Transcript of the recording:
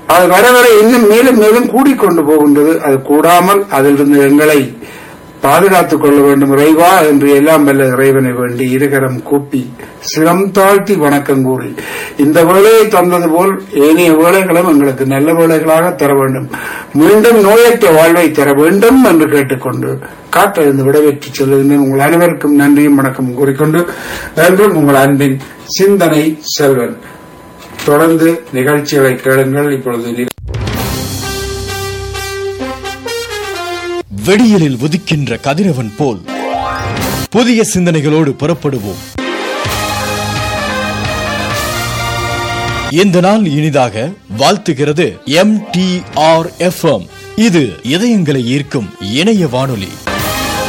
அது வர வர இன்னும் மேலும் மேலும் கூடிக்கொண்டு போகின்றது அது கூடாமல் அதிலிருந்து எங்களை பாதுகாத்துக் கொள்ள வேண்டும் இறைவா என்று எல்லாம் வல்ல இறைவனை வேண்டி இருகரம் கூப்பி சிரம் தாழ்த்தி வணக்கம் கூறி இந்த வேலையை தந்தது போல் ஏனைய வேலைகளும் எங்களுக்கு நல்ல வேலைகளாக தர வேண்டும் மீண்டும் நோயற்ற வாழ்வை தர வேண்டும் என்று கேட்டுக்கொண்டு காட்டிலிருந்து விடைபெற்று செல்லுகின்றேன் உங்கள் அனைவருக்கும் நன்றியும் வணக்கம் கூறிக்கொண்டு என்றும் உங்கள் அன்பின் சிந்தனை செல்வன் தொடர்ந்து நிகழ்ச்சிகளை கேளுங்கள் இப்பொழுது நி- வெடியலில் உதிக்கின்ற கதிரவன் போல் புதிய சிந்தனைகளோடு புறப்படுவோம் இந்த நாள் இனிதாக வாழ்த்துகிறது எம் டி ஆர் எஃப் இது இதயங்களை ஈர்க்கும் இணைய வானொலி